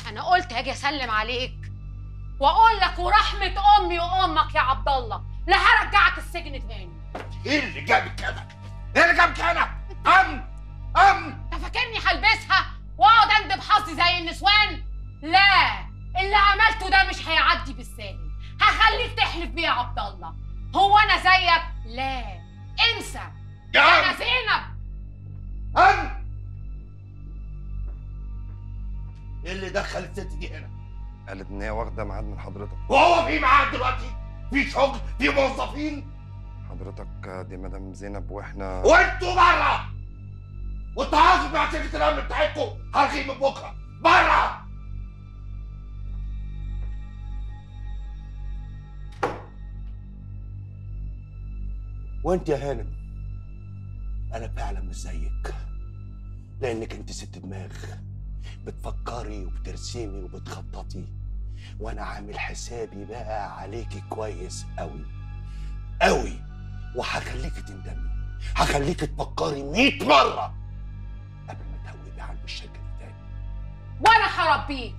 انا قلت هاجي اسلم عليك واقول لك ورحمه امي وامك يا عبد الله لا هرجعك السجن تاني ايه اللي جابك هنا؟ ايه اللي جابك هنا؟ ام ام انت فاكرني هلبسها واقعد اندب حظي زي النسوان لا اللي عملته ده مش هيعدي بالساهل هخليك تحلف بيه يا عبد الله هو انا زيك لا انسى يا انا ام زينب ام ايه اللي دخل الست دي هنا؟ قالت ان هي واخده ميعاد من حضرتك وهو في معاد دلوقتي؟ في شغل؟ في موظفين؟ حضرتك دي مدام زينب واحنا وانتوا بره والتعاقد مع شركه الامن بتاعتكم هلغي من بكره بره وانت يا هانم انا فعلا مش زيك لانك انت ست دماغ بتفكري وبترسمي وبتخططي وانا عامل حسابي بقى عليكي كويس قوي قوي وهخليكي تندمي هخليكي تفكري 100 مره قبل ما تهوبي عند الشركه دي تاني وانا هربيك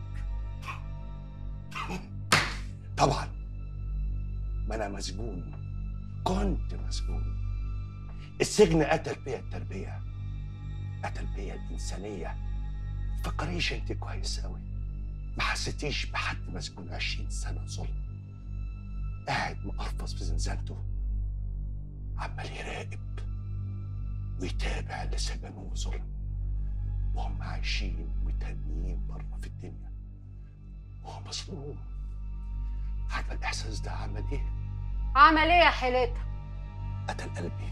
طبعا ما انا مسجون كنت مسجون السجن قتل فيا التربيه قتل فيا الانسانيه فكريش انت كويس قوي ما حسيتيش بحد مسجون 20 سنه ظلم قاعد مقرفص في زنزانته عمال يراقب ويتابع اللي سجنوه ظلم وهم عايشين متهنيين بره في الدنيا وهو مظلوم عارفه الاحساس ده عمل ايه؟ عمل ايه يا حيلتها قتل قلبي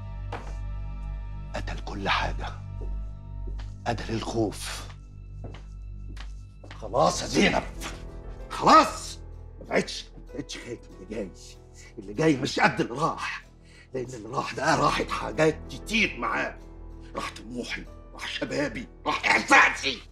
قتل كل حاجة قتل الخوف خلاص يا زينب خلاص ما بقتش ما بقتش خايف من اللي جاي اللي جاي مش قد اللي راح لأن اللي راح ده راحت حاجات كتير معاه راح طموحي راح شبابي راح إحساسي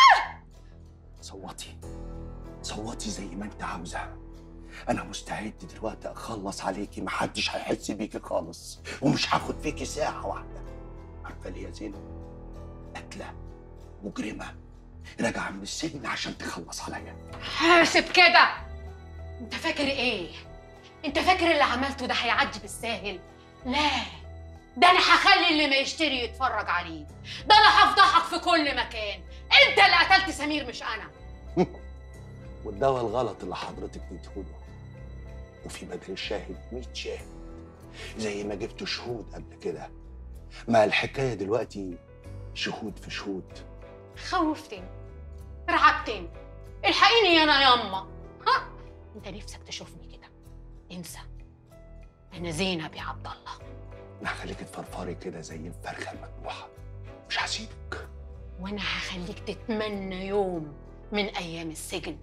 صوتي صوتي زي ما أنت عاوزة انا مستعد دلوقتي اخلص عليكي محدش هيحس بيكي خالص ومش هاخد فيكي ساعه واحده عارفه ليه يا زينب قتله مجرمه راجعه من السجن عشان تخلص عليا حاسب كده انت فاكر ايه انت فاكر اللي عملته ده هيعدي بالساهل لا ده انا هخلي اللي ما يشتري يتفرج عليه ده انا هفضحك في كل مكان انت اللي قتلت سمير مش انا والدواء الغلط اللي حضرتك بتقوله وفي بدل الشاهد 100 شاهد زي ما جبتوا شهود قبل كده ما الحكايه دلوقتي شهود في شهود خوفتني رعبتني الحقيني انا ياما ها انت نفسك تشوفني كده انسى انا زينب يا عبد الله انا هخليك تفرفري كده زي الفرخه المذبوحه مش هسيبك وانا هخليك تتمنى يوم من ايام السجن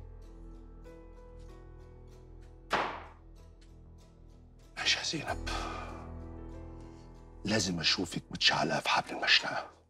ماشي يا زينب لازم اشوفك متشعلقه في حبل المشنقه